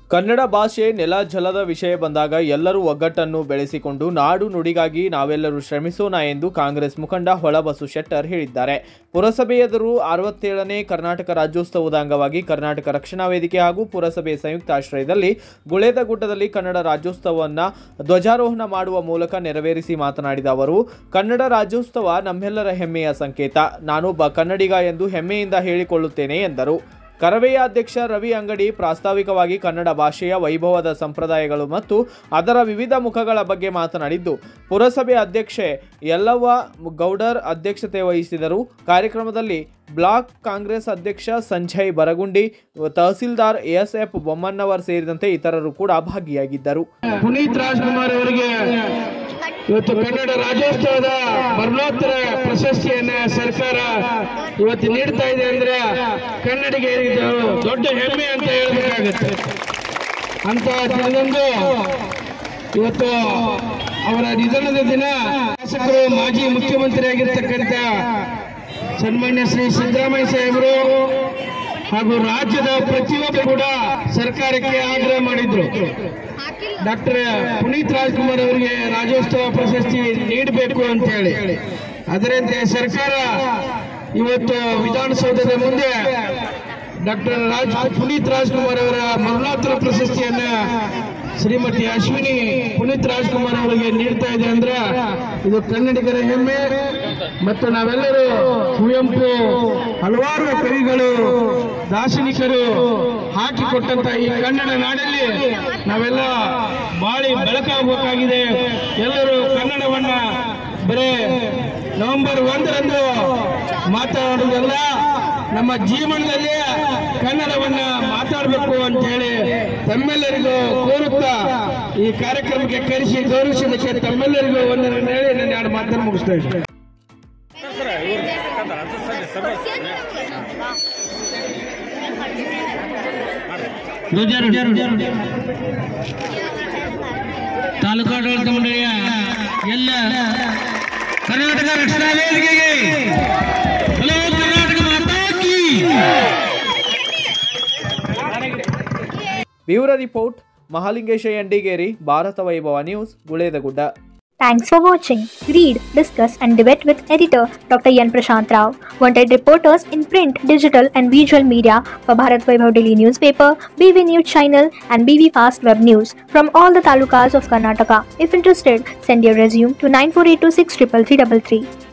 ಕನ್ನಡ ಭಾಷೆ ನೆಲ ಜಲದ ವಿಷಯ ಬಂದಾಗ ಎಲ್ಲರೂ ಒಗ್ಗಟ್ಟನ್ನು ಬೆಳೆಸಿಕೊಂಡು ನಾಡು ನುಡಿಗಾಗಿ ನಾವೆಲ್ಲರೂ ಶ್ರಮಿಸೋಣ ಎಂದು ಕಾಂಗ್ರೆಸ್ ಮುಖಂಡ ಹೊಳಬಸು ಶೆಟ್ಟರ್ ಹೇಳಿದ್ದಾರೆ ಪುರಸಭೆ ಎದುರು ಅರವತ್ತೇಳನೇ ಕರ್ನಾಟಕ ರಾಜ್ಯೋತ್ಸವದ ಅಂಗವಾಗಿ ಕರ್ನಾಟಕ ರಕ್ಷಣಾ ವೇದಿಕೆ ಹಾಗೂ ಪುರಸಭೆ ಸಂಯುಕ್ತ ಆಶ್ರಯದಲ್ಲಿ ಗುಳೇದ ಗುಡ್ಡದಲ್ಲಿ ಕನ್ನಡ ರಾಜ್ಯೋತ್ಸವವನ್ನು ಧ್ವಜಾರೋಹಣ ಮಾಡುವ ಮೂಲಕ ನೆರವೇರಿಸಿ ಮಾತನಾಡಿದ ಅವರು ಕನ್ನಡ ರಾಜ್ಯೋತ್ಸವ ನಮ್ಮೆಲ್ಲರ ಹೆಮ್ಮೆಯ ಸಂಕೇತ ನಾನೊಬ್ಬ ಕನ್ನಡಿಗ ಎಂದು ಹೆಮ್ಮೆಯಿಂದ ಹೇಳಿಕೊಳ್ಳುತ್ತೇನೆ ಎಂದರು ಕರವೆಯ ಅಧ್ಯಕ್ಷ ರವಿ ಅಂಗಡಿ ಪ್ರಾಸ್ತಾವಿಕವಾಗಿ ಕನ್ನಡ ಭಾಷೆಯ ವೈಭವದ ಸಂಪ್ರದಾಯಗಳು ಮತ್ತು ಅದರ ವಿವಿಧ ಮುಖಗಳ ಬಗ್ಗೆ ಮಾತನಾಡಿದ್ದು ಪುರಸಭೆ ಅಧ್ಯಕ್ಷೆ ಯಲ್ಲವ್ವ ಗೌಡರ್ ಅಧ್ಯಕ್ಷತೆ ವಹಿಸಿದರು ಕಾರ್ಯಕ್ರಮದಲ್ಲಿ ಬ್ಲಾಕ್ ಕಾಂಗ್ರೆಸ್ ಅಧ್ಯಕ್ಷ ಸಂಜಯ್ ಬರಗುಂಡಿ ತಹಸೀಲ್ದಾರ್ ಎಸ್ಎಫ್ ಬೊಮ್ಮಣ್ಣವರ್ ಸೇರಿದಂತೆ ಇತರರು ಕೂಡ ಭಾಗಿಯಾಗಿದ್ದರು ಪುನೀತ್ ರಾಜ್ಕುಮಾರ್ ಅವರಿಗೆ ಇವತ್ತು ಕನ್ನಡ ರಾಜ್ಯೋತ್ಸವದ ಮರಣೋತ್ತರ ಪ್ರಶಸ್ತಿಯನ್ನ ಸರ್ಕಾರ ಇವತ್ತು ನೀಡ್ತಾ ಇದೆ ಅಂದ್ರೆ ಕನ್ನಡಿಗೆ ಇದು ದೊಡ್ಡ ಹೆಮ್ಮೆ ಅಂತ ಹೇಳಬೇಕಾಗುತ್ತೆ ಅಂತ ದಿನದಂದು ಇವತ್ತು ಅವರ ನಿಧನದ ದಿನ ಶಾಸಕರು ಮಾಜಿ ಮುಖ್ಯಮಂತ್ರಿಯಾಗಿರ್ತಕ್ಕಂಥ ಸನ್ಮಾನ್ಯ ಶ್ರೀ ಸಿದ್ದರಾಮಯ್ಯ ಸಾಹೇಬರು ಹಾಗೂ ರಾಜ್ಯದ ಪ್ರತಿಯೊಬ್ಬರು ಕೂಡ ಸರ್ಕಾರಕ್ಕೆ ಆಗ್ರಹ ಮಾಡಿದ್ರು ಡಾಕ್ಟರ್ ಪುನೀತ್ ರಾಜ್ಕುಮಾರ್ ಅವರಿಗೆ ರಾಜ್ಯೋತ್ಸವ ಪ್ರಶಸ್ತಿ ನೀಡಬೇಕು ಅಂತ ಹೇಳಿ ಅದರಂತೆ ಸರ್ಕಾರ ಇವತ್ತು ವಿಧಾನಸೌಧದ ಮುಂದೆ ಡಾಕ್ಟರ್ ರಾಜ್ ಪುನೀತ್ ರಾಜ್ಕುಮಾರ್ ಅವರ ಮರಣೋತ್ತರ ಪ್ರಶಸ್ತಿಯನ್ನ ಶ್ರೀಮತಿ ಅಶ್ವಿನಿ ಪುನೀತ್ ರಾಜ್ಕುಮಾರ್ ಅವರಿಗೆ ನೀಡ್ತಾ ಇದೆ ಅಂದ್ರೆ ಇದು ಕನ್ನಡಿಗರ ಹೆಮ್ಮೆ ಮತ್ತು ನಾವೆಲ್ಲರೂ ಕುವೆಂಪು ಹಲವಾರು ಕವಿಗಳು ದಾರ್ಶನಿಕರು ಹಾಕಿಕೊಟ್ಟಂತ ಈ ಕನ್ನಡ ನಾಡಲ್ಲಿ ನಾವೆಲ್ಲ ಬಾಳಿ ಬೆಳಕಾಗಬೇಕಾಗಿದೆ ಎಲ್ಲರೂ ಕನ್ನಡವನ್ನ ಬರೇ ನವೆಂಬರ್ ಒಂದರಂದು ಮಾತಾಡುವುದಲ್ಲ ನಮ್ಮ ಜೀವನದಲ್ಲಿ ಕನ್ನಡವನ್ನ ಮಾತಾಡಬೇಕು ಅಂತ ಹೇಳಿ ತಮ್ಮೆಲ್ಲರಿಗೂ ಕೋರುತ್ತಾ ಈ ಕಾರ್ಯಕ್ರಮಕ್ಕೆ ಕರೆಸಿ ಗೌರವಿಸಿದ್ದಕ್ಕೆ ತಮ್ಮೆಲ್ಲರಿಗೂ ಒಂದನ್ನು ಹೇಳಿ ನನ್ನ ಎರಡು ಮಾತನ್ನು ಮುಗಿಸ್ತಾ ಇದ್ದೇನೆ ತಾಲೂಕಾಡಳಿತ ಮಂಡಳಿಯ ಎಲ್ಲ ಕರ್ನಾಟಕ ರಕ್ಷಣಾ ವೇದಿಕೆಗೆ ಹಲೋ ಕರ್ನಾಟಕ ಮಾತಾ ಕೀ bureau report Mahalingesha Yendigeri Bharata Vaibhava news Guledagudda Thanks for watching. Read, discuss, and debate with editor Dr. Yan Prashant Rao. Wanted reporters in print, digital, and visual media for Bharat Vaibhav Daily Newspaper, BV News Channel, and BV Fast Web News from all the talukas of Karnataka. If interested, send your resume to 9482633333.